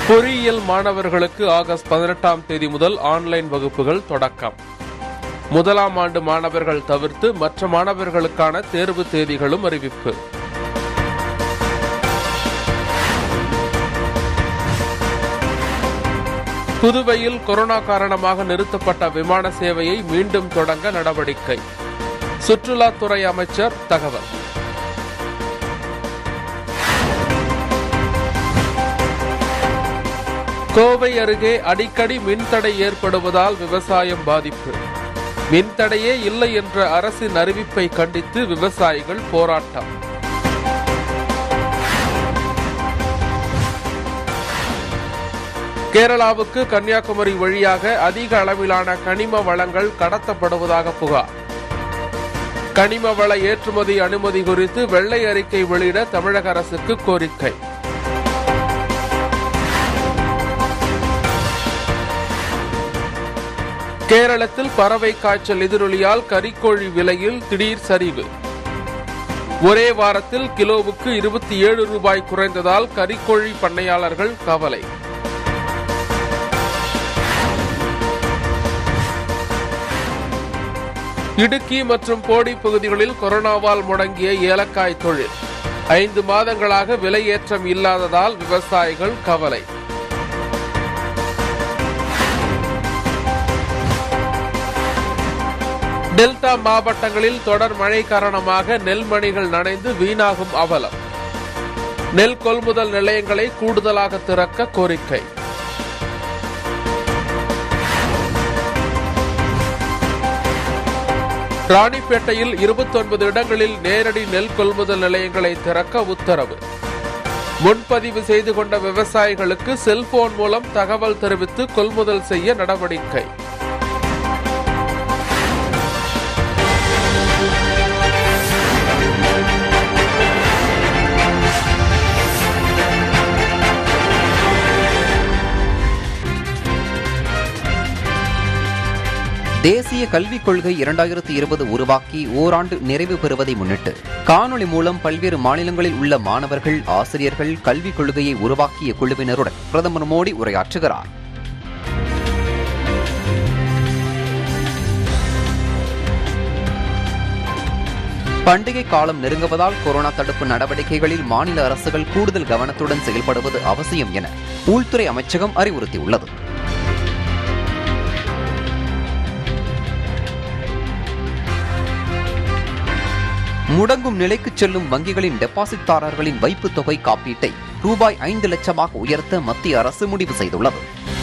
பொறியியல் மாணவர்களுக்கு ஆகஸ்ட் பதினெட்டாம் தேதி முதல் ஆன்லைன் வகுப்புகள் தொடக்கம் முதலாம் ஆண்டு மாணவர்கள் தவிர்த்து மற்ற மாணவர்களுக்கான தேர்வு தேதிகளும் அறிவிப்பு புதுவையில் கொரோனா காரணமாக நிறுத்தப்பட்ட விமான சேவையை மீண்டும் தொடங்க நடவடிக்கை சுற்றுலாத்துறை அமைச்சர் தகவல் கோவை அருகே அடிக்கடி மின்தடை ஏற்படுவதால் விவசாயம் பாதிப்பு மின்தடையே இல்லை என்ற அரசின் அறிவிப்பை கண்டித்து விவசாயிகள் போராட்டம் கேரளாவுக்கு கன்னியாகுமரி வழியாக அதிக அளவிலான கனிம வளங்கள் கடத்தப்படுவதாக புகார் கனிம வள ஏற்றுமதி அனுமதி குறித்து வெள்ளை அறிக்கை வெளியிட தமிழக அரசுக்கு கோரிக்கை கேரளத்தில் பறவை காய்ச்சல் எதிரொலியால் கறிக்கோழி விலையில் திடீர் சரிவு ஒரே வாரத்தில் கிலோவுக்கு இருபத்தி ஏழு ரூபாய் குறைந்ததால் கறிக்கோழி பண்ணையாளர்கள் கவலை இடுக்கி மற்றும் போடி பகுதிகளில் கொரோனாவால் முடங்கிய ஏலக்காய் தொழில் ஐந்து மாதங்களாக விலையேற்றம் இல்லாததால் விவசாயிகள் கவலை டெல்டா மாவட்டங்களில் தொடர் மழை காரணமாக நெல்மணிகள் நனைந்து வீணாகும் அவலம் நெல் கொள்முதல் நிலையங்களை கூடுதலாக திறக்க கோரிக்கை ராணிப்பேட்டையில் இருபத்தொன்பது இடங்களில் நேரடி நெல் கொள்முதல் நிலையங்களை திறக்க உத்தரவு முன்பதிவு செய்து கொண்ட விவசாயிகளுக்கு செல்போன் மூலம் தகவல் தெரிவித்து கொள்முதல் செய்ய நடவடிக்கை தேசிய கல்விக் கொள்கை இரண்டாயிரத்தி இருபது உருவாக்கி ஓராண்டு நிறைவு பெறுவதை முன்னிட்டு காணொளி மூலம் பல்வேறு மாநிலங்களில் உள்ள மாணவர்கள் ஆசிரியர்கள் கல்விக் கொள்கையை உருவாக்கிய குழுவினருடன் பிரதமர் மோடி உரையாற்றுகிறார் பண்டிகை காலம் நெருங்குவதால் கொரோனா தடுப்பு நடவடிக்கைகளில் மாநில அரசுகள் கூடுதல் கவனத்துடன் செயல்படுவது அவசியம் என உள்துறை அமைச்சகம் அறிவுறுத்தியுள்ளது முடங்கும் நிலைக்கு செல்லும் வங்கிகளின் டெபாசிட்தாரர்களின் வைப்புத் தொகை காப்பீட்டை ரூபாய் ஐந்து லட்சமாக உயர்த்த மத்திய அரசு முடிவு செய்துள்ளது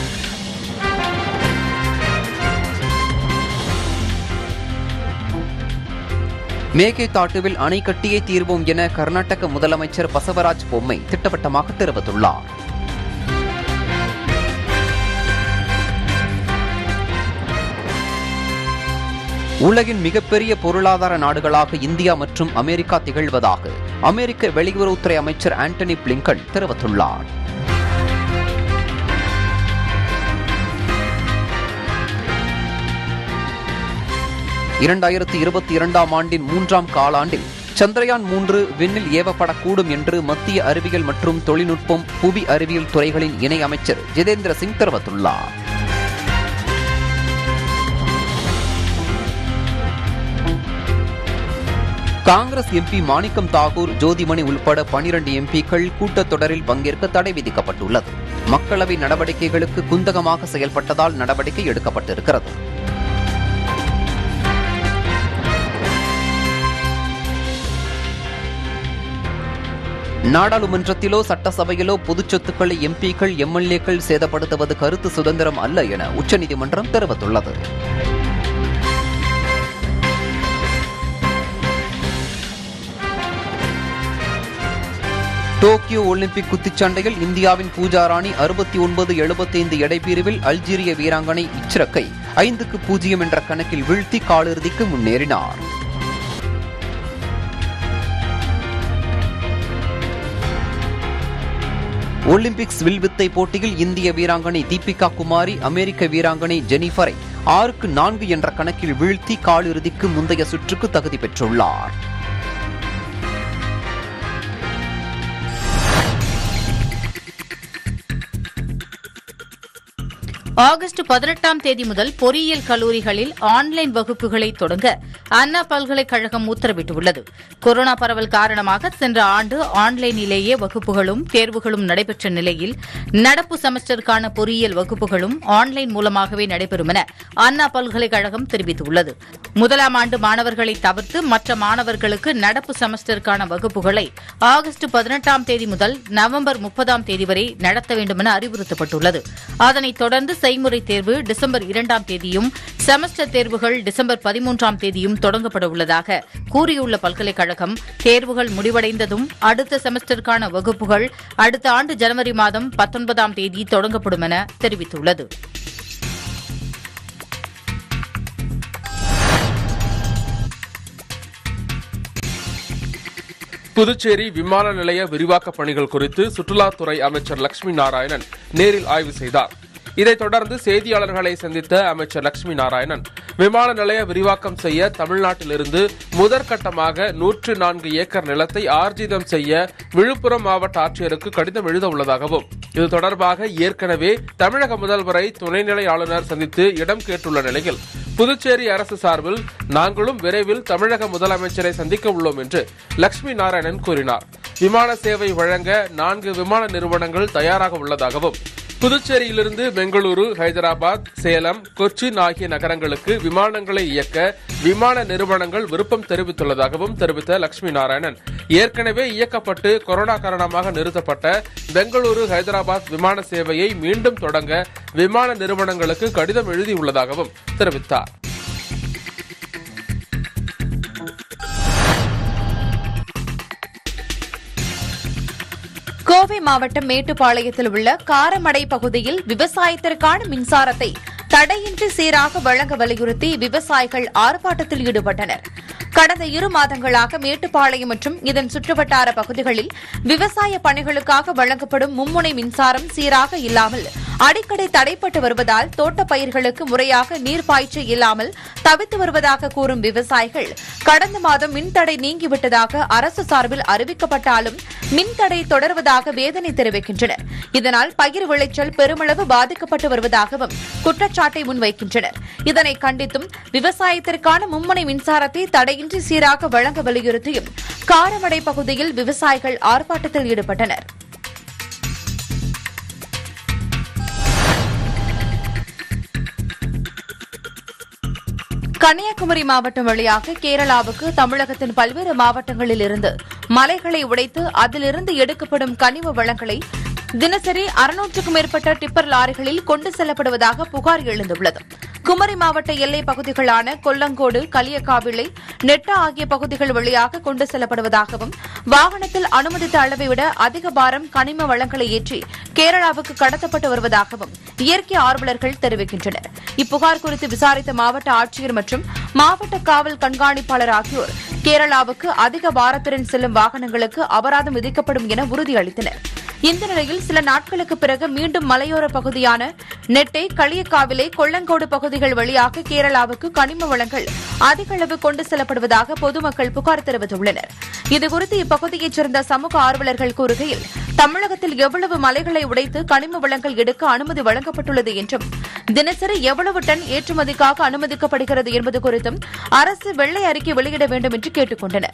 மேகேதாட்டுவில் அணை கட்டியே தீர்வோம் என கர்நாடக முதலமைச்சர் பசவராஜ் பொம்மை திட்டவட்டமாக தெரிவித்துள்ளார் உலகின் மிகப்பெரிய பொருளாதார நாடுகளாக இந்தியா மற்றும் அமெரிக்கா திகழ்வதாக அமெரிக்க வெளியுறவுத்துறை அமைச்சர் ஆண்டனி பிளிங்கன் தெரிவித்துள்ளார் இரண்டாயிரத்தி இருபத்தி இரண்டாம் ஆண்டின் மூன்றாம் காலாண்டில் சந்திரயான் மூன்று விண்ணில் ஏவப்படக்கூடும் என்று மத்திய அறிவியல் மற்றும் தொழில்நுட்பம் புவி அறிவியல் துறைகளின் இணை அமைச்சர் ஜிதேந்திர சிங் தெரிவித்துள்ளார் காங்கிரஸ் எம்பி மாணிக்கம் தாகூர் ஜோதிமணி உள்பட பனிரண்டு எம்பிக்கள் கூட்டத்தொடரில் பங்கேற்க தடை விதிக்கப்பட்டுள்ளது மக்களவை நடவடிக்கைகளுக்கு குந்தகமாக செயல்பட்டதால் நடவடிக்கை எடுக்கப்பட்டிருக்கிறது நாடாளுமன்றத்திலோ சட்டசபையிலோ பொதுச் சொத்துக்களை எம்பிக்கள் எம்எல்ஏக்கள் சேதப்படுத்துவது கருத்து சுதந்திரம் அல்ல என உச்சநீதிமன்றம் தெரிவித்துள்ளது டோக்கியோ ஒலிம்பிக் குத்துச்சண்டையில் இந்தியாவின் பூஜா ராணி அறுபத்தி ஒன்பது எழுபத்தைந்து எடைப்பிரிவில் அல்ஜீரிய வீராங்கனை இச்ரக்கை ஐந்துக்கு பூஜ்ஜியம் என்ற கணக்கில் வீழ்த்தி காலிறுதிக்கு முன்னேறினார் ஒலிம்பிக்ஸ் வில்வித்தை போட்டியில் இந்திய வீராங்கனை தீபிகா குமாரி அமெரிக்க வீராங்கனை ஜெனிஃபரை ஆறுக்கு நான்கு என்ற கணக்கில் வீழ்த்தி காலிறுதிக்கு முந்தைய சுற்றுக்கு தகுதி பெற்றுள்ளார் ஆகஸ்ட் பதினெட்டாம் தேதி முதல் பொறியியல் கல்லூரிகளில் ஆன்லைன் வகுப்புகளை தொடங்க அண்ணா பல்கலைக்கழகம் உத்தரவிட்டுள்ளது கொரோனா பரவல் காரணமாக சென்ற ஆண்டு ஆன்லைனிலேயே வகுப்புகளும் தேர்வுகளும் நடைபெற்ற நிலையில் நடப்பு செமஸ்டருக்கான பொறியியல் வகுப்புகளும் ஆன்லைன் மூலமாகவே நடைபெறும் என அண்ணா பல்கலைக்கழகம் தெரிவித்துள்ளது முதலாம் ஆண்டு மாணவர்களை தவிர்த்து மற்ற மாணவர்களுக்கு நடப்பு செமஸ்டருக்கான வகுப்புகளை ஆகஸ்ட் பதினெட்டாம் தேதி முதல் நவம்பர் முப்பதாம் தேதி வரை நடத்த வேண்டும் என அறிவுறுத்தப்பட்டுள்ளது அதனைத் தொடர்ந்து செய்முறை தேர்வு டிசம்பர் இரண்டாம் தேதியும் செமஸ்டர் தேர்வுகள் டிசம்பர் பதிமூன்றாம் தேதியும் தொடங்கப்பட உள்ளதாக கூறியுள்ள பல்கலைக்கழகம் தேர்வுகள் முடிவடைந்ததும் அடுத்த செமஸ்டருக்கான வகுப்புகள் அடுத்த ஆண்டு ஜனவரி மாதம் பத்தொன்பதாம் தேதி தொடங்கப்படும் என தெரிவித்துள்ளது புதுச்சேரி விமான நிலைய விரிவாக்க பணிகள் குறித்து சுற்றுலாத்துறை அமைச்சர் லட்சுமி நாராயணன் நேரில் ஆய்வு செய்தார் இதைத் தொடர்ந்து செய்தியாளர்களை சந்தித்த அமைச்சர் லட்சுமி நாராயணன் விமான நிலைய விரிவாக்கம் செய்ய தமிழ்நாட்டிலிருந்து முதற்கட்டமாக நூற்று நான்கு ஏக்கர் நிலத்தை ஆர்ஜிதம் செய்ய விழுப்புரம் மாவட்ட ஆட்சியருக்கு கடிதம் எழுத உள்ளதாகவும் இது தொடர்பாக ஏற்கனவே தமிழக முதல்வரை துணைநிலை ஆளுநர் சந்தித்து இடம் கேட்டுள்ள நிலையில் புதுச்சேரி அரசு சார்பில் நாங்களும் விரைவில் தமிழக முதலமைச்சரை சந்திக்க உள்ளோம் என்று லட்சுமி நாராயணன் கூறினார் விமான சேவை வழங்க நான்கு விமான நிறுவனங்கள் தயாராக உள்ளதாகவும் புதுச்சேரியிலிருந்து பெங்களூரு ஹைதராபாத் சேலம் கொச்சின் ஆகிய நகரங்களுக்கு விமானங்களை இயக்க விமான நிறுவனங்கள் விருப்பம் தெரிவித்துள்ளதாகவும் தெரிவித்த லட்சுமி நாராயணன் ஏற்கனவே இயக்கப்பட்டு கொரோனா காரணமாக நிறுத்தப்பட்ட பெங்களூரு ஹைதராபாத் விமான சேவையை மீண்டும் தொடங்க விமான நிறுவனங்களுக்கு கடிதம் எழுதியுள்ளதாகவும் தெரிவித்தார் கோவை மாவட்டம் மேட்டுப்பாளையத்தில் உள்ள காரமடை பகுதியில் விவசாயத்திற்கான மின்சாரத்தை தடையின்றி சீராக வழங்க வலியுறுத்தி விவசாயிகள் ஆர்ப்பாட்டத்தில் ஈடுபட்டனர் கடந்த இரு மாதங்களாக மேட்டுப்பாளையம் மற்றும் இதன் சுற்றுவட்டார பகுதிகளில் விவசாய பணிகளுக்காக வழங்கப்படும் மும்முனை மின்சாரம் சீராக இல்லாமல் அடிக்கடி தடைப்பட்டு வருவதால் தோட்டப் பயிர்களுக்கு முறையாக நீர் பாய்ச்ச இல்லாமல் தவித்து வருவதாக கூறும் விவசாயிகள் கடந்த மாதம் மின்தடை நீங்கிவிட்டதாக அரசு சார்பில் அறிவிக்கப்பட்டாலும் மின்தடை தொடர்வதாக வேதனை தெரிவிக்கின்றனர் இதனால் பயிர் விளைச்சல் பெருமளவு பாதிக்கப்பட்டு வருவதாகவும் குற்றச்சாட்டை முன்வைக்கின்றனர் இதனை கண்டித்தும் விவசாயத்திற்கான மும்முனை மின்சாரத்தை தடையின்றி சீராக வழங்க வலியுறுத்தியும் காரமடை பகுதியில் விவசாயிகள் ஆர்ப்பாட்டத்தில் ஈடுபட்டனர் கன்னியாகுமரி மாவட்டம் வழியாக கேரளாவுக்கு தமிழகத்தின் பல்வேறு மாவட்டங்களில் இருந்து மலைகளை உடைத்து அதிலிருந்து எடுக்கப்படும் கனிம வளங்களை தினசரி அறுநூற்றுக்கும் மேற்பட்ட டிப்பர் லாரிகளில் கொண்டு செல்லப்படுவதாக புகார் எழுந்துள்ளது குமரி மாவட்ட எல்லைப் பகுதிகளான கொல்லங்கோடு களியக்காவிளை நெட்டா ஆகிய பகுதிகள் வழியாக கொண்டு செல்லப்படுவதாகவும் வாகனத்தில் அனுமதித்த அளவை விட அதிக பாரம் கனிம வளங்களை ஏற்றி கேரளாவுக்கு கடத்தப்பட்டு வருவதாகவும் இயற்கை ஆர்வலர்கள் தெரிவிக்கின்றனர் இப்புகார் குறித்து விசாரித்த மாவட்ட ஆட்சியர் மற்றும் மாவட்ட காவல் கண்காணிப்பாளர் ஆகியோர் கேரளாவுக்கு அதிக பாரத்துடன் செல்லும் வாகனங்களுக்கு அபராதம் விதிக்கப்படும் என உறுதியளித்தனர் இந்த நிலையில் சில நாட்களுக்கு பிறகு மீண்டும் மலையோர பகுதியான நெட்டை களியக்காவிலை கொள்ளங்கோடு பகுதிகள் வழியாக கேரளாவுக்கு கனிம வளங்கள் அதிக அளவு கொண்டு செல்லப்படுவதாக பொதுமக்கள் புகார் தெரிவித்துள்ளனர் இதுகுறித்து இப்பகுதியைச் சேர்ந்த சமூக ஆர்வலர்கள் கூறுகையில் தமிழகத்தில் எவ்வளவு மலைகளை உடைத்து கனிம வளங்கள் எடுக்க அனுமதி வழங்கப்பட்டுள்ளது என்றும் தினசரி எவ்வளவு டன் ஏற்றுமதிக்காக அனுமதிக்கப்படுகிறது என்பது குறித்தும் அரசு வெள்ளை அறிக்கை வெளியிட வேண்டும் என்று கேட்டுக் கொண்டனர்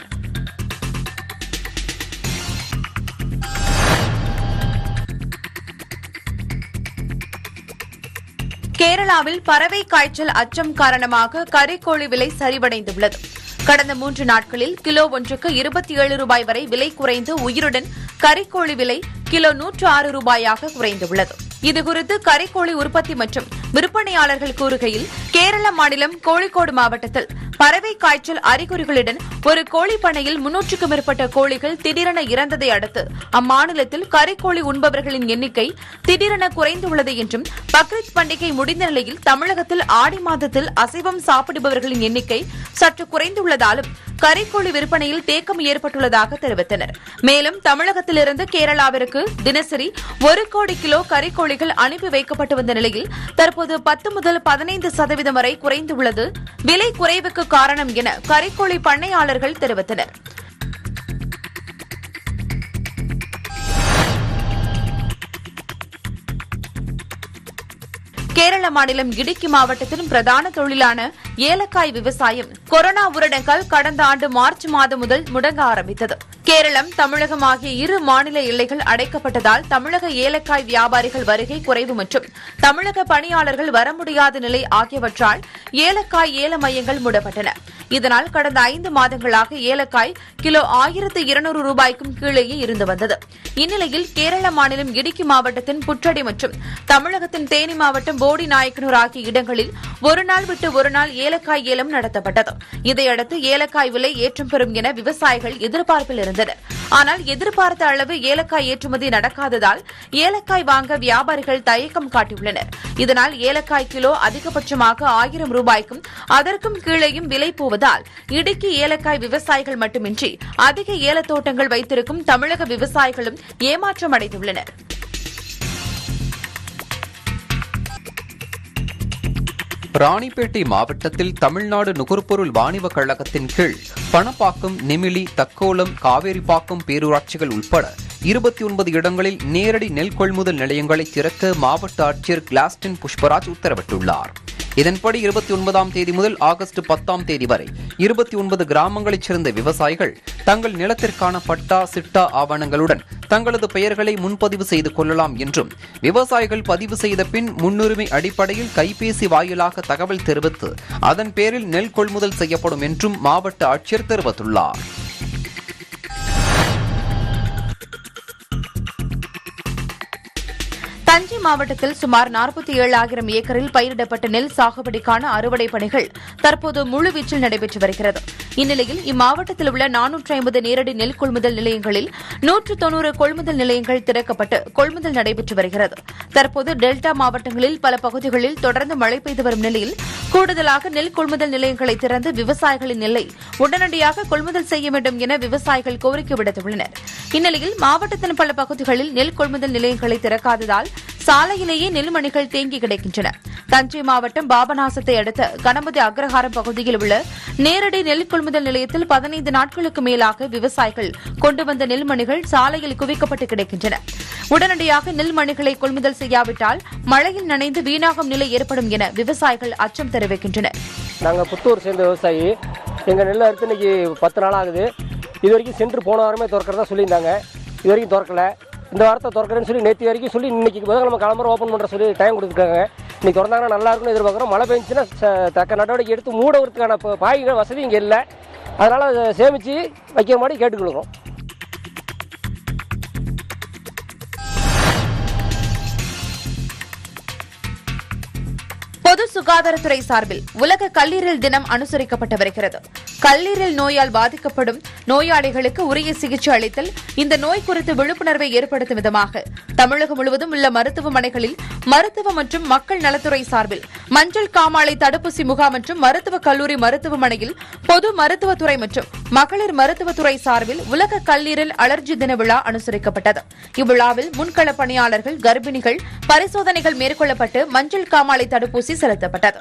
கேரளாவில் பறவை காய்ச்சல் அச்சம் காரணமாக கறிக்கோழி விலை சரிவடைந்துள்ளது கடந்த மூன்று நாட்களில் கிலோ ஒன்றுக்கு இருபத்தி ஏழு ரூபாய் வரை விலை குறைந்து உயிருடன் கறிக்கோழி விலை கிலோ நூற்று ஆறு ரூபாயாக குறைந்துள்ளது இதுகுறித்து கறிக்கோழி உற்பத்தி மற்றும் விற்பனையாளர்கள் கூறுகையில் கேரள மாநிலம் கோழிக்கோடு மாவட்டத்தில் பறவை காய்ச்சல் அறிகுறிகளுடன் ஒரு கோழி பண்ணையில் முன்னூற்றுக்கும் மேற்பட்ட கோழிகள் திடீரென இறந்ததை அடுத்து அம்மாநிலத்தில் கறிக்கோழி உண்பவர்களின் எண்ணிக்கை திடீரென குறைந்துள்ளது என்றும் பக்ரீத் பண்டிகை முடிந்த நிலையில் தமிழகத்தில் ஆடி மாதத்தில் அசைவம் சாப்பிடுபவர்களின் எண்ணிக்கை சற்று குறைந்துள்ளதாலும் கறிக்கோழி விற்பனையில் தேக்கம் ஏற்பட்டுள்ளதாக தெரிவித்தனர் மேலும் தமிழகத்திலிருந்து கேரளாவிற்கு தினசரி ஒரு கோடி கிலோ கறிக்கோழிகள் அனுப்பி வைக்கப்பட்டு வந்த நிலையில் தற்போது பத்து முதல் பதினைந்து சதவீதம் வரை குறைந்துள்ளது விலை குறைவுக்கு காரணம் என கறிக்கோழி பண்ணையாளர்கள் தெரிவித்தனர் கேரள மாநிலம் இடுக்கி மாவட்டத்தின் பிரதான தொழிலான ஏலக்காய் விவசாயம் கொரோனா ஊரடங்கால் கடந்த ஆண்டு மார்ச் மாதம் முதல் முடங்க ஆரம்பித்தது கேரளம் தமிழகம் ஆகிய இரு மாநில எல்லைகள் அடைக்கப்பட்டதால் தமிழக ஏலக்காய் வியாபாரிகள் வருகை குறைவு மற்றும் தமிழக பணியாளர்கள் வர முடியாத நிலை ஆகியவற்றால் ஏலக்காய் ஏல மையங்கள் மூடப்பட்டன இதனால் கடந்த ஐந்து மாதங்களாக ஏலக்காய் கிலோ ஆயிரத்து இருநூறு ரூபாய்க்கும் கீழேயே இருந்து வந்தது இந்நிலையில் கேரள மாநிலம் இடுக்கி மாவட்டத்தின் புற்றடி மற்றும் தமிழகத்தின் தேனி மாவட்டம் போடி நாயக்கனூர் ஆகிய இடங்களில் ஒரு நாள் விட்டு ஒரு நாள் ஏலக்காய் ஏலம் நடத்தப்பட்டது இதையடுத்து ஏலக்காய் விலை ஏற்றம் பெறும் என விவசாயிகள் எதிர்பார்ப்பில் இருந்தனர் ஆனால் எதிர்பார்த்த அளவு ஏலக்காய் ஏற்றுமதி நடக்காததால் ஏலக்காய் வாங்க வியாபாரிகள் தயக்கம் காட்டியுள்ளனர் இதனால் ஏலக்காய் கிலோ அதிகபட்சமாக ஆயிரம் ரூபாய்க்கும் அதற்கும் கீழேயும் விலை போவதால் இடுக்கி ஏலக்காய் விவசாயிகள் மட்டுமின்றி அதிக ஏலத்தோட்டங்கள் வைத்திருக்கும் தமிழக விவசாயிகளும் ஏமாற்றம் அடைந்துள்ளனர் ராணிப்பேட்டை மாவட்டத்தில் தமிழ்நாடு நுகர்பொருள் வாணிப கழகத்தின் கீழ் பணப்பாக்கம் நெமிலி தக்கோலம் காவேரிப்பாக்கம் பேரூராட்சிகள் உட்பட இருபத்தி ஒன்பது இடங்களில் நேரடி நெல் கொள்முதல் நிலையங்களை திறக்க மாவட்ட ஆட்சியர் கிளாஸ்டின் புஷ்பராஜ் உத்தரவிட்டுள்ளார் இதன்படி இருபத்தி ஒன்பதாம் தேதி முதல் ஆகஸ்ட் பத்தாம் தேதி வரை இருபத்தி ஒன்பது கிராமங்களைச் சேர்ந்த விவசாயிகள் தங்கள் நிலத்திற்கான பட்டா சிட்டா ஆவணங்களுடன் தங்களது பெயர்களை முன்பதிவு செய்து கொள்ளலாம் என்றும் விவசாயிகள் பதிவு செய்த பின் முன்னுரிமை அடிப்படையில் கைபேசி வாயிலாக தகவல் தெரிவித்து அதன் பேரில் நெல் கொள்முதல் செய்யப்படும் என்றும் மாவட்ட ஆட்சியர் தெரிவித்துள்ளார் தஞ்சை மாவட்டத்தில் சுமார் நாற்பத்தி ஏழாயிரம் ஏக்கரில் பயிரிடப்பட்ட நெல் சாகுபடிக்கான அறுவடை பணிகள் தற்போது முழுவீச்சில் நடைபெற்று வருகிறது இந்நிலையில் இம்மாவட்டத்தில் உள்ள நானூற்றி ஐம்பது நேரடி நெல் கொள்முதல் நிலையங்களில் நூற்று தொன்னூறு கொள்முதல் நிலையங்கள் திறக்கப்பட்டு கொள்முதல் நடைபெற்று வருகிறது தற்போது டெல்டா மாவட்டங்களில் பல பகுதிகளில் தொடர்ந்து மழை பெய்து வரும் நிலையில் கூடுதலாக நெல் கொள்முதல் நிலையங்களை திறந்து விவசாயிகளின் நெல்லை உடனடியாக கொள்முதல் செய்ய வேண்டும் என விவசாயிகள் கோரிக்கை விடுத்துள்ளனர் இந்நிலையில் மாவட்டத்தின் பல பகுதிகளில் நெல் கொள்முதல் நிலையங்களை திறக்காததால் சாலையிலேயே நெல்மணிகள் தேங்கி கிடக்கின்றன தஞ்சை மாவட்டம் பாபநாசத்தை அடுத்த கணபதி அக்ரஹாரம் பகுதியில் உள்ள நேரடி நெல் கொள்முதல் நிலையத்தில் பதினைந்து நாட்களுக்கு மேலாக விவசாயிகள் கொண்டு வந்த நெல்மணிகள் சாலையில் குவிக்கப்பட்டு கிடக்கின்றன உடனடியாக நெல்மணிகளை கொள்முதல் செய்யாவிட்டால் மழையில் நனைந்து வீணாகும் நிலை ஏற்படும் என விவசாயிகள் அச்சம் தெரிவிக்கின்றனர் நாங்கள் புத்தூர் சேர்ந்த விவசாயி எங்கள் நெல் அறுத்து இன்னைக்கு பத்து நாள் ஆகுது இது வரைக்கும் சென்டர் போன வாரமே திறக்கிறதா சொல்லியிருந்தாங்க இது வரைக்கும் திறக்கல இந்த வாரத்தை திறக்கிறேன்னு சொல்லி நேற்று வரைக்கும் சொல்லி இன்னைக்கு புதன்கிழமை கிளம்புற ஓப்பன் பண்ணுற சொல்லி டைம் கொடுத்துருக்காங்க இன்னைக்கு திறந்தாங்கன்னா நல்லா இருக்கும்னு எதிர்பார்க்குறோம் மழை பெஞ்சுன்னா ச- தக்க நடவடிக்கை எடுத்து மூடறதுக்கான ப- பாய்கள் வசதி இங்கே இல்லை அதனால் அதை சேமித்து வைக்கிற மாதிரி கேட்டுக்கொள்கிறோம் பொது சுகாதாரத்துறை சார்பில் உலக கல்லீரல் தினம் அனுசரிக்கப்பட்டு வருகிறது கல்லீரல் நோயால் பாதிக்கப்படும் நோயாளிகளுக்கு உரிய சிகிச்சை அளித்தல் இந்த நோய் குறித்து விழிப்புணர்வை ஏற்படுத்தும் விதமாக தமிழகம் முழுவதும் உள்ள மருத்துவமனைகளில் மருத்துவ மற்றும் மக்கள் நலத்துறை சார்பில் மஞ்சள் காமாலை தடுப்பூசி முகாம் மற்றும் மருத்துவக் கல்லூரி மருத்துவமனையில் பொது மருத்துவத்துறை மற்றும் மகளிர் மருத்துவத்துறை சார்பில் உலக கல்லீரல் அலர்ஜி தின விழா அனுசரிக்கப்பட்டது இவ்விழாவில் முன்கள பணியாளர்கள் கர்ப்பிணிகள் பரிசோதனைகள் மேற்கொள்ளப்பட்டு மஞ்சள் காமாலை தடுப்பூசி செலுத்தப்பட்டது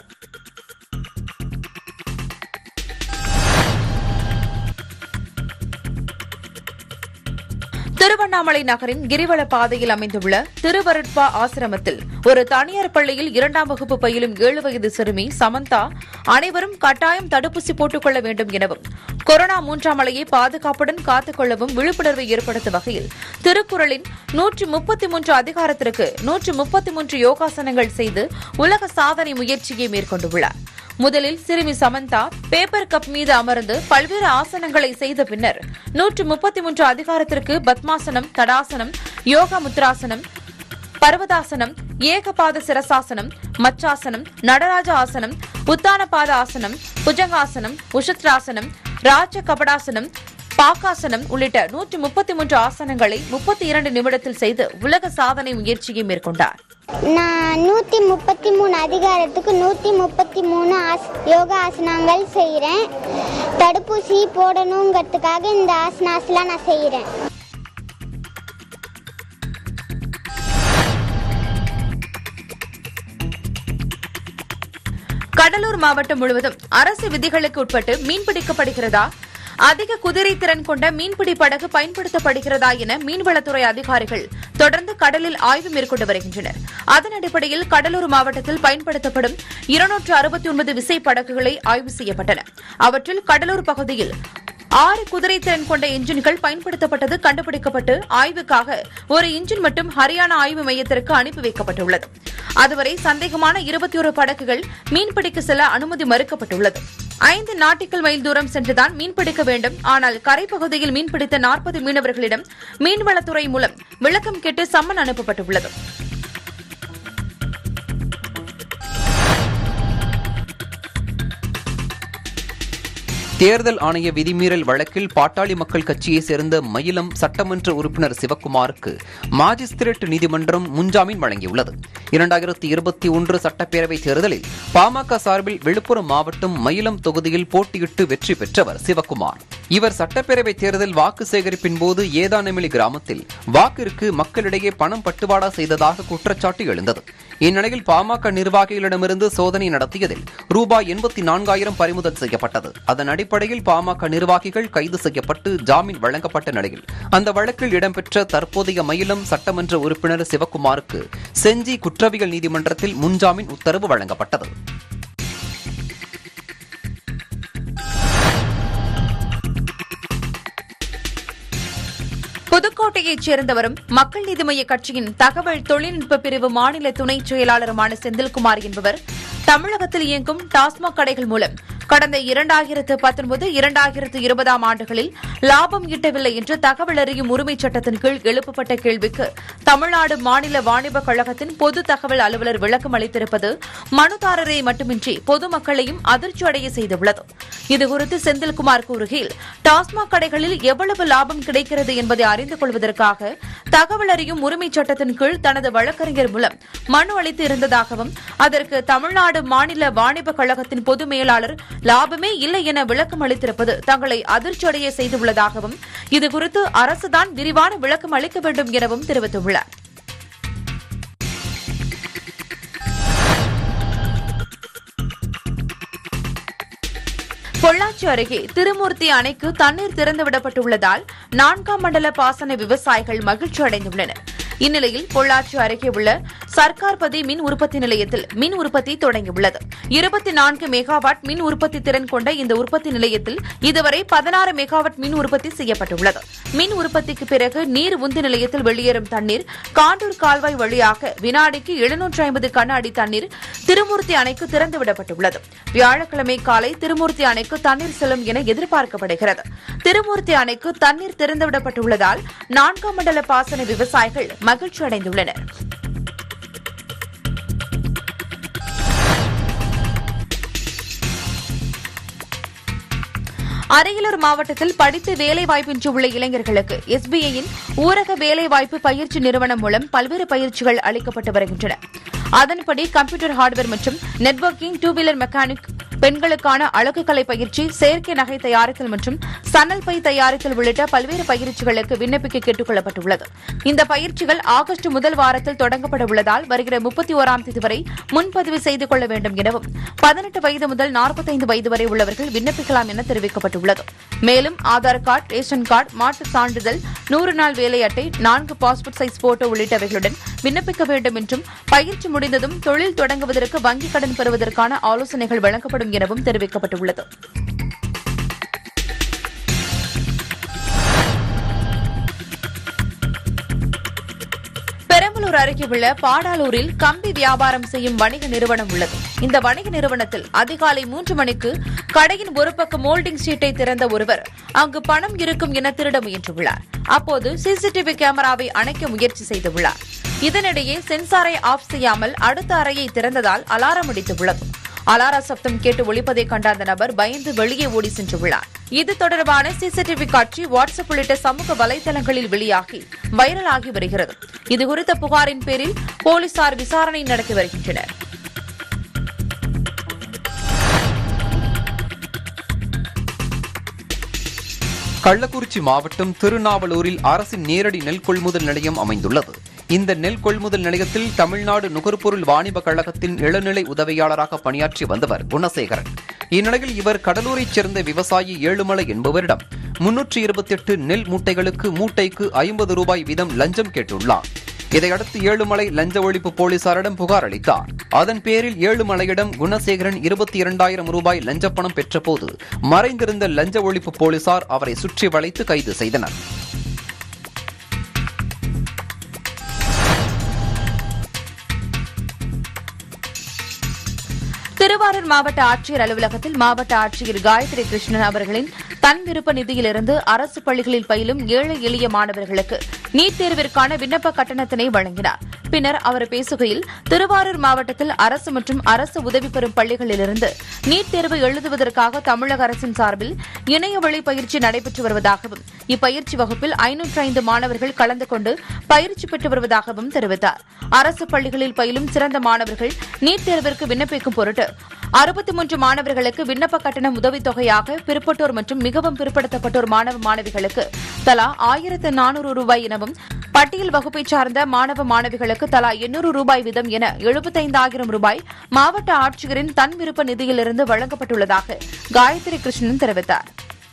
திருவண்ணாமலை நகரின் கிரிவல பாதையில் அமைந்துள்ள திருவருட்பா ஆசிரமத்தில் ஒரு தனியார் பள்ளியில் இரண்டாம் வகுப்பு பயிலும் ஏழு வயது சிறுமி சமந்தா அனைவரும் கட்டாயம் தடுப்பூசி போட்டுக் கொள்ள வேண்டும் எனவும் கொரோனா மூன்றாம் அலையை பாதுகாப்புடன் காத்துக் கொள்ளவும் விழிப்புணர்வை ஏற்படுத்தும் வகையில் திருக்குறளின் நூற்றி முப்பத்தி மூன்று அதிகாரத்திற்கு நூற்றி முப்பத்தி மூன்று யோகாசனங்கள் செய்து உலக சாதனை முயற்சியை மேற்கொண்டுள்ளார் முதலில் சிறுமி சமந்தா பேப்பர் கப் மீது அமர்ந்து பல்வேறு ஆசனங்களை செய்த பின்னர் நூற்று முப்பத்தி மூன்று அதிகாரத்திற்கு பத்மாசனம் தடாசனம் யோகா முத்ராசனம் பர்வதாசனம் ஏகபாத சிரசாசனம் மச்சாசனம் நடராஜ ஆசனம் உத்தானபாத ஆசனம் புஜங்காசனம் உஷத்ராசனம் ராஜ கபடாசனம் பாக்காசனம் உள்ளிட்ட நூற்று முப்பத்தி மூன்று ஆசனங்களை முப்பத்தி இரண்டு நிமிடத்தில் செய்து உலக சாதனை முயற்சியை மேற்கொண்டார் நான் நூற்றி முப்பத்தி மூணு அதிகாரத்துக்கு நூற்றி முப்பத்தி மூணு ஆஸ் யோகா ஆசனங்கள் செய்கிறேன் தடுப்பூசி போடணுங்கிறதுக்காக இந்த ஆசனாஸ்லாம் நான் செய்கிறேன் கடலூர் மாவட்டம் முழுவதும் அரசு விதிகளுக்கு உட்பட்டு மீன்பிடிக்கப்படுகிறதா அதிக குதிரை திறன் கொண்ட மீன்பிடி படகு பயன்படுத்தப்படுகிறதா என மீன்வளத்துறை அதிகாரிகள் தொடர்ந்து கடலில் ஆய்வு மேற்கொண்டு வருகின்றனர் அதன் அடிப்படையில் கடலூர் மாவட்டத்தில் பயன்படுத்தப்படும் இருநூற்று அறுபத்தி ஒன்பது விசை படகுகளை ஆய்வு செய்யப்பட்டன அவற்றில் கடலூர் பகுதியில் ஆறு குதிரை திறன் கொண்ட இன்ஜின்கள் பயன்படுத்தப்பட்டது கண்டுபிடிக்கப்பட்டு ஆய்வுக்காக ஒரு இன்ஜின் மட்டும் ஹரியானா ஆய்வு மையத்திற்கு அனுப்பி வைக்கப்பட்டுள்ளது அதுவரை சந்தேகமான இருபத்தி ஒரு படகுகள் மீன்பிடிக்க செல்ல அனுமதி மறுக்கப்பட்டுள்ளது ஐந்து நாட்டிக்கல் மைல் தூரம் சென்றுதான் மீன்பிடிக்க வேண்டும் ஆனால் கரைப்பகுதியில் மீன்பிடித்த நாற்பது மீனவர்களிடம் மீன்வளத்துறை மூலம் விளக்கம் கேட்டு சம்மன் அனுப்பப்பட்டுள்ளது தேர்தல் ஆணைய விதிமீறல் வழக்கில் பாட்டாளி மக்கள் கட்சியைச் சேர்ந்த மயிலம் சட்டமன்ற உறுப்பினர் சிவக்குமாருக்கு மாஜிஸ்திரேட் நீதிமன்றம் முன்ஜாமீன் வழங்கியுள்ளது இரண்டாயிரத்தி இருபத்தி ஒன்று சட்டப்பேரவைத் தேர்தலில் பாமக சார்பில் விழுப்புரம் மாவட்டம் மயிலம் தொகுதியில் போட்டியிட்டு வெற்றி பெற்றவர் சிவக்குமார் இவர் சட்டப்பேரவைத் தேர்தல் வாக்கு சேகரிப்பின் போது ஏதானமிலி கிராமத்தில் வாக்கிற்கு மக்களிடையே பணம் பட்டுவாடா செய்ததாக குற்றச்சாட்டு எழுந்தது இந்நிலையில் பாமக நிர்வாகிகளிடமிருந்து சோதனை நடத்தியதில் ரூபாய் எண்பத்தி நான்காயிரம் பறிமுதல் செய்யப்பட்டது அதன் அடிப்படையில் பாமக நிர்வாகிகள் கைது செய்யப்பட்டு ஜாமீன் வழங்கப்பட்ட நிலையில் அந்த வழக்கில் இடம்பெற்ற தற்போதைய மயிலம் சட்டமன்ற உறுப்பினர் சிவக்குமாருக்கு செஞ்சி குற்றவியல் நீதிமன்றத்தில் முன்ஜாமீன் உத்தரவு வழங்கப்பட்டது புதுக்கோட்டையைச் சேர்ந்தவரும் மக்கள் நீதி மய்ய கட்சியின் தகவல் தொழில்நுட்ப பிரிவு மாநில துணைச் செயலாளருமான செந்தில்குமார் என்பவர் தமிழகத்தில் இயங்கும் டாஸ்மாக் கடைகள் மூலம் கடந்த இரண்டாயிரத்து பத்தொன்பது இரண்டாயிரத்து இருபதாம் ஆண்டுகளில் லாபம் ஈட்டவில்லை என்று தகவல் அறியும் உரிமைச் சட்டத்தின் கீழ் எழுப்பப்பட்ட கேள்விக்கு தமிழ்நாடு மாநில வாணிப கழகத்தின் பொது தகவல் அலுவலர் விளக்கம் அளித்திருப்பது மனுதாரரை மட்டுமின்றி பொதுமக்களையும் அதிர்ச்சி அடைய செய்துள்ளது இதுகுறித்து செந்தில்குமார் கூறுகையில் டாஸ்மாக் கடைகளில் எவ்வளவு லாபம் கிடைக்கிறது என்பதை அறிந்து கொள்வதற்காக தகவல் அறியும் உரிமைச் சட்டத்தின் கீழ் தனது வழக்கறிஞர் மூலம் மனு அளித்து இருந்ததாகவும் அதற்கு தமிழ்நாடு மாநில வாணிப கழகத்தின் பொது மேலாளர் லாபமே இல்லை என விளக்கம் அளித்திருப்பது தங்களை அதிர்ச்சியடைய செய்துள்ளதாகவும் இதுகுறித்து அரசுதான் விரிவான விளக்கம் அளிக்க வேண்டும் எனவும் தெரிவித்துள்ளார் பொள்ளாச்சி அருகே திருமூர்த்தி அணைக்கு தண்ணீர் திறந்துவிடப்பட்டுள்ளதால் நான்காம் மண்டல பாசன விவசாயிகள் மகிழ்ச்சி அடைந்துள்ளனர் இந்நிலையில் பொள்ளாச்சி அருகே உள்ள சர்க்கார்பதி மின் உற்பத்தி நிலையத்தில் மின் உற்பத்தி தொடங்கியுள்ளது இருபத்தி நான்கு மெகாவாட் மின் உற்பத்தி திறன் கொண்ட இந்த உற்பத்தி நிலையத்தில் இதுவரை பதினாறு மெகாவாட் மின் உற்பத்தி செய்யப்பட்டுள்ளது மின் உற்பத்திக்கு பிறகு நீர் உந்து நிலையத்தில் வெளியேறும் தண்ணீர் காண்டூர் கால்வாய் வழியாக வினாடிக்கு எழுநூற்று ஐம்பது கன அடி தண்ணீர் திருமூர்த்தி அணைக்கு திறந்துவிடப்பட்டுள்ளது வியாழக்கிழமை காலை திருமூர்த்தி அணைக்கு தண்ணீர் செல்லும் என எதிர்பார்க்கப்படுகிறது திருமூர்த்தி அணைக்கு தண்ணீர் திறந்துவிடப்பட்டுள்ளதால் நான்காம் மண்டல பாசன விவசாயிகள் மகிழ்ச்சி அடைந்துள்ளனர் அரியலூர் மாவட்டத்தில் படித்து வேலைவாய்ப்பின்றி உள்ள இளைஞர்களுக்கு எஸ்பிஐயின் ஊரக வேலைவாய்ப்பு பயிற்சி நிறுவனம் மூலம் பல்வேறு பயிற்சிகள் அளிக்கப்பட்டு வருகின்றன அதன்படி கம்ப்யூட்டர் ஹார்ட்வேர் மற்றும் நெட்வொர்க்கிங் டூ வீலர் மெக்கானிக் பெண்களுக்கான அழகுக்கலை பயிற்சி செயற்கை நகை தயாரித்தல் மற்றும் சணல் பை தயாரித்தல் உள்ளிட்ட பல்வேறு பயிற்சிகளுக்கு விண்ணப்பிக்க கேட்டுக் கொள்ளப்பட்டுள்ளது இந்த பயிற்சிகள் ஆகஸ்ட் முதல் வாரத்தில் தொடங்கப்பட உள்ளதால் வருகிற முப்பத்தி ஓராம் தேதி வரை முன்பதிவு செய்து கொள்ள வேண்டும் எனவும் பதினெட்டு வயது முதல் நாற்பத்தைந்து வயது வரை உள்ளவர்கள் விண்ணப்பிக்கலாம் என தெரிவிக்கப்பட்டுள்ளது மேலும் ஆதார் கார்டு ரேஷன் கார்டு மாற்றுச் சான்றிதழ் நூறு நாள் வேலை அட்டை நான்கு பாஸ்போர்ட் சைஸ் போட்டோ உள்ளிட்டவைகளுடன் விண்ணப்பிக்க வேண்டும் என்றும் பயிற்சி முடிந்ததும் தொழில் தொடங்குவதற்கு வங்கிக் கடன் பெறுவதற்கான ஆலோசனைகள் வழங்கப்படும் எனவும் தெரிவிக்கப்பட்டுள்ளது பெரம்பலூர் அருகே உள்ள பாடாலூரில் கம்பி வியாபாரம் செய்யும் வணிக நிறுவனம் உள்ளது இந்த வணிக நிறுவனத்தில் அதிகாலை மூன்று மணிக்கு கடையின் ஒரு பக்க மோல்டிங் ஷீட்டை திறந்த ஒருவர் அங்கு பணம் இருக்கும் என திருட முயன்றுள்ளார் அப்போது சிசிடிவி கேமராவை அணைக்க முயற்சி செய்துள்ளார் இதனிடையே சென்சாரை ஆஃப் செய்யாமல் அடுத்த அறையை திறந்ததால் அலாரம் அடித்துள்ளது அலார சப்தம் கேட்டு ஒழிப்பதை கண்ட அந்த நபர் பயந்து வெளியே ஓடி சென்றுள்ளார் இது தொடர்பான சிசிடிவி காட்சி வாட்ஸ்அப் உள்ளிட்ட சமூக வலைதளங்களில் வெளியாகி வைரலாகி வருகிறது இதுகுறித்த புகாரின் பேரில் போலீசார் விசாரணை நடத்தி வருகின்றனர் கள்ளக்குறிச்சி மாவட்டம் திருநாவலூரில் அரசின் நேரடி நெல் கொள்முதல் நிலையம் அமைந்துள்ளது இந்த நெல் கொள்முதல் நிலையத்தில் தமிழ்நாடு நுகர்பொருள் வாணிப கழகத்தின் இளநிலை உதவியாளராக பணியாற்றி வந்தவர் குணசேகரன் இந்நிலையில் இவர் கடலூரைச் சேர்ந்த விவசாயி ஏழுமலை என்பவரிடம் முன்னூற்றி இருபத்தி எட்டு நெல் மூட்டைகளுக்கு மூட்டைக்கு ஐம்பது ரூபாய் வீதம் லஞ்சம் கேட்டுள்ளார் இதையடுத்து ஏழுமலை லஞ்ச ஒழிப்பு போலீசாரிடம் புகார் அளித்தார் அதன் பேரில் ஏழுமலையிடம் குணசேகரன் இருபத்தி இரண்டாயிரம் ரூபாய் லஞ்சப்பணம் பெற்றபோது மறைந்திருந்த லஞ்ச ஒழிப்பு போலீசார் அவரை சுற்றி வளைத்து கைது செய்தனர் திருவாரூர் மாவட்ட ஆட்சியர் அலுவலகத்தில் மாவட்ட ஆட்சியர் காயத்ரி கிருஷ்ணன் அவர்களின் தன் விருப்ப நிதியிலிருந்து அரசு பள்ளிகளில் பயிலும் ஏழை எளிய மாணவர்களுக்கு நீட் தேர்விற்கான விண்ணப்ப கட்டணத்தினை வழங்கினார் பின்னர் அவர் பேசுகையில் திருவாரூர் மாவட்டத்தில் அரசு மற்றும் அரசு உதவி பெறும் பள்ளிகளிலிருந்து நீட் தேர்வு எழுதுவதற்காக தமிழக அரசின் சார்பில் இணைய வழி பயிற்சி நடைபெற்று வருவதாகவும் இப்பயிற்சி வகுப்பில் ஐநூற்று ஐந்து மாணவர்கள் கலந்து கொண்டு பயிற்சி பெற்று வருவதாகவும் தெரிவித்தார் அரசு பள்ளிகளில் பயிலும் சிறந்த மாணவர்கள் நீட் தேர்விற்கு விண்ணப்பிக்கும் பொருட்டு அறுபத்தி மூன்று மாணவர்களுக்கு விண்ணப்ப கட்டணம் உதவித்தொகையாக பிற்பட்டோர் மற்றும் மிகவும் பிற்படுத்தப்பட்டோர் மாணவ மாணவிகளுக்கு தலா ஆயிரத்து நானூறு ரூபாய் எனவும் பட்டியல் வகுப்பை சார்ந்த மாணவ மாணவிகளுக்கு தலா எண்ணூறு ரூபாய் வீதம் என எழுபத்தைந்தாயிரம் ரூபாய் மாவட்ட ஆட்சியரின் தன் விருப்ப நிதியிலிருந்து வழங்கப்பட்டுள்ளதாக காயத்ரி கிருஷ்ணன் தெரிவித்தார்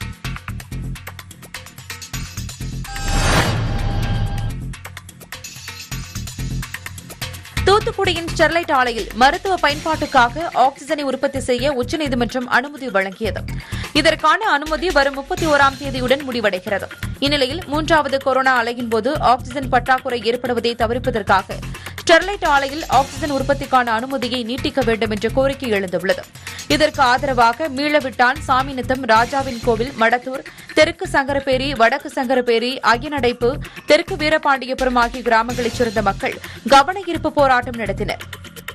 தூத்துக்குடியின் ஸ்டெர்லைட் ஆலையில் மருத்துவ பயன்பாட்டுக்காக ஆக்ஸிஜனை உற்பத்தி செய்ய உச்சநீதிமன்றம் அனுமதி வழங்கியது இதற்கான அனுமதி வரும் முப்பத்தி ஓராம் தேதியுடன் முடிவடைகிறது இந்நிலையில் மூன்றாவது கொரோனா அலையின் போது ஆக்ஸிஜன் பற்றாக்குறை ஏற்படுவதை தவிர்ப்பதற்காக ஸ்டெர்லைட் ஆலையில் ஆக்ஸிஜன் உற்பத்திக்கான அனுமதியை நீட்டிக்க வேண்டும் என்ற கோரிக்கை எழுந்துள்ளது இதற்கு ஆதரவாக மீளவிட்டான் சாமிநத்தம் ராஜாவின் கோவில் மடத்தூர் தெற்கு சங்கரபேரி வடக்கு சங்கரபேரி அய்யனடைப்பு தெற்கு வீரபாண்டியபுரம் ஆகிய கிராமங்களைச் சேர்ந்த மக்கள் கவன ஈர்ப்பு போராட்டம் நடத்தினர்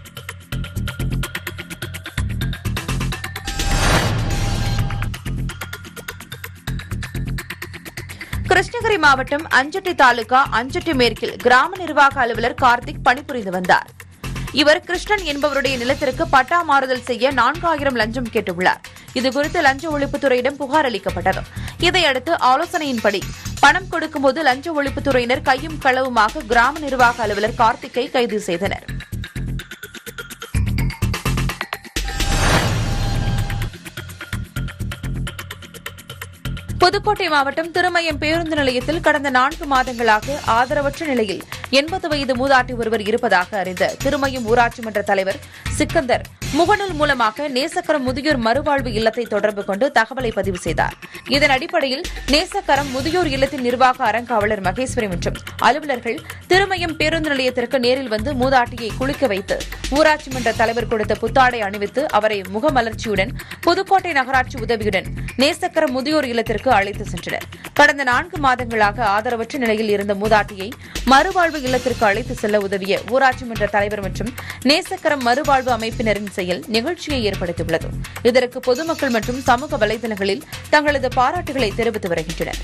கிருஷ்ணகிரி மாவட்டம் அஞ்சட்டி தாலுகா அஞ்சட்டி மேற்கில் கிராம நிர்வாக அலுவலர் கார்த்திக் பணிபுரிந்து வந்தார் இவர் கிருஷ்ணன் என்பவருடைய நிலத்திற்கு பட்டா மாறுதல் செய்ய நான்காயிரம் லஞ்சம் கேட்டுள்ளார் இதுகுறித்து லஞ்ச ஒழிப்புத்துறையிடம் புகார் அளிக்கப்பட்டது இதையடுத்து ஆலோசனையின்படி பணம் கொடுக்கும்போது லஞ்ச ஒழிப்புத்துறையினர் கையும் களவுமாக கிராம நிர்வாக அலுவலர் கார்த்திக்கை கைது செய்தனர் புதுக்கோட்டை மாவட்டம் திருமயம் பேருந்து நிலையத்தில் கடந்த நான்கு மாதங்களாக ஆதரவற்ற நிலையில் எண்பது வயது மூதாட்டி ஒருவர் இருப்பதாக அறிந்த திருமயம் ஊராட்சி மன்ற தலைவர் சிக்கந்தர் முகநூல் மூலமாக நேசக்கரம் முதியோர் மறுவாழ்வு இல்லத்தை தொடர்பு கொண்டு தகவலை பதிவு செய்தார் இதன் அடிப்படையில் நேசக்கரம் முதியோர் இல்லத்தின் நிர்வாக அறங்காவலர் மகேஸ்வரி மற்றும் அலுவலர்கள் திருமயம் பேருந்து நிலையத்திற்கு நேரில் வந்து மூதாட்டியை குளிக்க வைத்து ஊராட்சி மன்ற தலைவர் கொடுத்த புத்தாடை அணிவித்து அவரை முகமலர்ச்சியுடன் புதுக்கோட்டை நகராட்சி உதவியுடன் நேசக்கரம் முதியோர் இல்லத்திற்கு அழைத்து சென்றனர் கடந்த நான்கு மாதங்களாக ஆதரவற்ற நிலையில் இருந்த மூதாட்டியை மறுவாழ்வு இல்லத்திற்கு அழைத்து செல்ல உதவிய ஊராட்சி மன்ற தலைவர் மற்றும் நேசக்கரம் மறுவாழ்வு அமைப்பினரின் செயல் நிகழ்ச்சியை ஏற்படுத்தியுள்ளது இதற்கு பொதுமக்கள் மற்றும் சமூக வலைதளங்களில் தங்களது பாராட்டுகளை தெரிவித்து வருகின்றனர்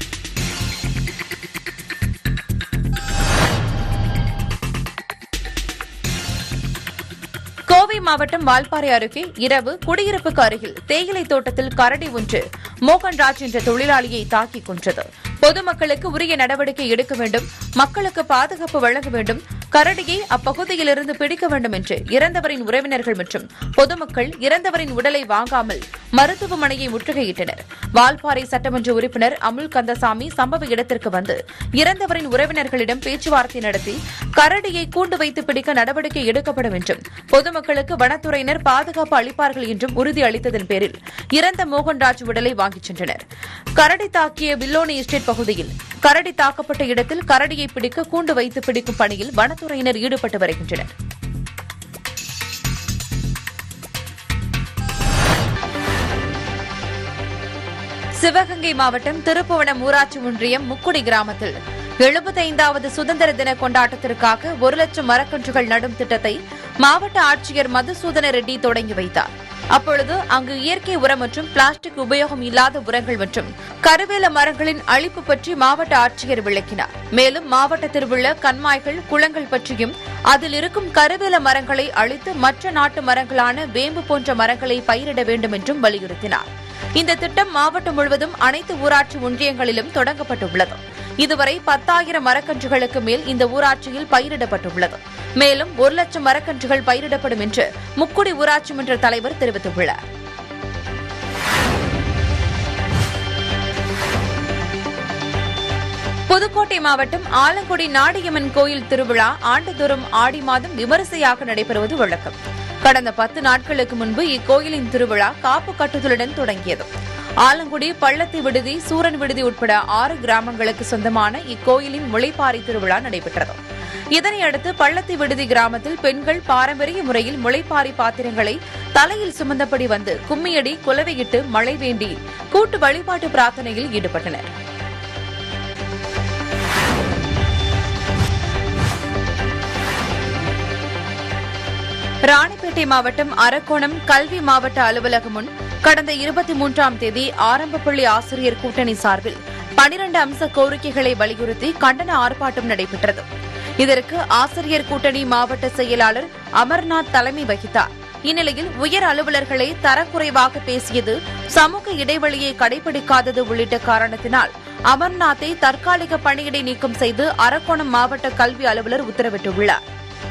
கோவை மாவட்டம் வால்பாறை அருகே இரவு குடியிருப்புக்கு அருகில் தேயிலை தோட்டத்தில் கரடி ஒன்று மோகன்ராஜ் என்ற தொழிலாளியை தாக்கி கொன்றது பொதுமக்களுக்கு உரிய நடவடிக்கை எடுக்க வேண்டும் மக்களுக்கு பாதுகாப்பு வழங்க வேண்டும் கரடியை அப்பகுதியிலிருந்து பிடிக்க வேண்டும் என்று இறந்தவரின் உறவினர்கள் மற்றும் பொதுமக்கள் இறந்தவரின் உடலை வாங்காமல் மருத்துவமனையை முற்றுகையிட்டனர் வால்பாறை சட்டமன்ற உறுப்பினர் அமுல் கந்தசாமி சம்பவ இடத்திற்கு வந்து இறந்தவரின் உறவினர்களிடம் பேச்சுவார்த்தை நடத்தி கரடியை கூண்டு வைத்து பிடிக்க நடவடிக்கை எடுக்கப்படும் என்றும் பொதுமக்களுக்கு வனத்துறையினர் பாதுகாப்பு அளிப்பார்கள் என்றும் உறுதி அளித்ததன் பேரில் இறந்த மோகன்ராஜ் உடலை வாங்கிச் சென்றனர் கரடி தாக்கிய வில்லோனி எஸ்டேட் பகுதியில் கரடி தாக்கப்பட்ட இடத்தில் கரடியை பிடிக்க கூண்டு வைத்து பிடிக்கும் பணியில் வனத்துறையினர் ஈடுபட்டு வருகின்றனர் சிவகங்கை மாவட்டம் திருப்புவனம் ஊராட்சி ஒன்றியம் முக்குடி கிராமத்தில் எழுபத்தைந்தாவது சுதந்திர தின கொண்டாட்டத்திற்காக ஒரு லட்சம் மரக்கன்றுகள் நடும் திட்டத்தை மாவட்ட ஆட்சியர் மதுசூதன ரெட்டி தொடங்கி வைத்தார் அப்பொழுது அங்கு இயற்கை உரம் மற்றும் பிளாஸ்டிக் உபயோகம் இல்லாத உரங்கள் மற்றும் கருவேல மரங்களின் அழிப்பு பற்றி மாவட்ட ஆட்சியர் விளக்கினார் மேலும் மாவட்டத்தில் உள்ள கண்மாய்கள் குளங்கள் பற்றியும் அதில் இருக்கும் கருவேல மரங்களை அழித்து மற்ற நாட்டு மரங்களான வேம்பு போன்ற மரங்களை பயிரிட வேண்டும் என்றும் வலியுறுத்தினார் இந்த திட்டம் மாவட்டம் முழுவதும் அனைத்து ஊராட்சி ஒன்றியங்களிலும் தொடங்கப்பட்டுள்ளது இதுவரை பத்தாயிரம் மரக்கன்றுகளுக்கு மேல் இந்த ஊராட்சியில் பயிரிடப்பட்டுள்ளது மேலும் ஒரு லட்சம் மரக்கன்றுகள் பயிரிடப்படும் என்று முக்குடி ஊராட்சி மன்ற தலைவர் தெரிவித்துள்ளார் புதுக்கோட்டை மாவட்டம் ஆலங்குடி நாடியம்மன் கோயில் திருவிழா ஆண்டுதோறும் ஆடி மாதம் விமரிசையாக நடைபெறுவது வழக்கம் கடந்த பத்து நாட்களுக்கு முன்பு இக்கோயிலின் திருவிழா காப்பு கட்டுதலுடன் தொடங்கியது ஆலங்குடி பள்ளத்தி விடுதி சூரன் விடுதி உட்பட ஆறு கிராமங்களுக்கு சொந்தமான இக்கோயிலின் முளைப்பாரி திருவிழா நடைபெற்றது இதனையடுத்து பள்ளத்தி விடுதி கிராமத்தில் பெண்கள் பாரம்பரிய முறையில் முளைப்பாரி பாத்திரங்களை தலையில் சுமந்தபடி வந்து கும்மியடி குலவையிட்டு மழை வேண்டி கூட்டு வழிபாட்டு பிரார்த்தனையில் ஈடுபட்டனர் ராணிப்பேட்டை மாவட்டம் அரக்கோணம் கல்வி மாவட்ட அலுவலகம் முன் கடந்த இருபத்தி மூன்றாம் தேதி ஆரம்ப பள்ளி ஆசிரியர் கூட்டணி சார்பில் பனிரண்டு அம்ச கோரிக்கைகளை வலியுறுத்தி கண்டன ஆர்ப்பாட்டம் நடைபெற்றது இதற்கு ஆசிரியர் கூட்டணி மாவட்ட செயலாளர் அமர்நாத் தலைமை வகித்தார் இந்நிலையில் உயர் அலுவலர்களை தரக்குறைவாக பேசியது சமூக இடைவெளியை கடைபிடிக்காதது உள்ளிட்ட காரணத்தினால் அமர்நாத்தை தற்காலிக பணியிடை நீக்கம் செய்து அரக்கோணம் மாவட்ட கல்வி அலுவலர் உத்தரவிட்டுள்ளார்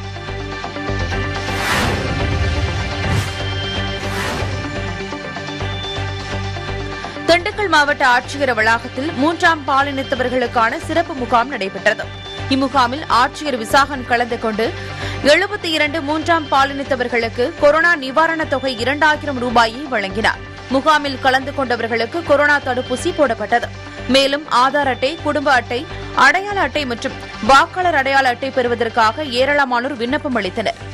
திண்டுக்கல் மாவட்ட ஆட்சியர் வளாகத்தில் மூன்றாம் பாலினத்தவர்களுக்கான சிறப்பு முகாம் நடைபெற்றது இம்முகாமில் ஆட்சியர் விசாகன் கலந்து கொண்டு எழுபத்தி இரண்டு மூன்றாம் பாலினத்தவர்களுக்கு கொரோனா நிவாரணத் தொகை இரண்டாயிரம் ரூபாயை வழங்கினார் முகாமில் கலந்து கொண்டவர்களுக்கு கொரோனா தடுப்பூசி போடப்பட்டது மேலும் ஆதார் அட்டை குடும்ப அட்டை அடையாள அட்டை மற்றும் வாக்காளர் அடையாள அட்டை பெறுவதற்காக ஏராளமானோர் விண்ணப்பம் அளித்தனர்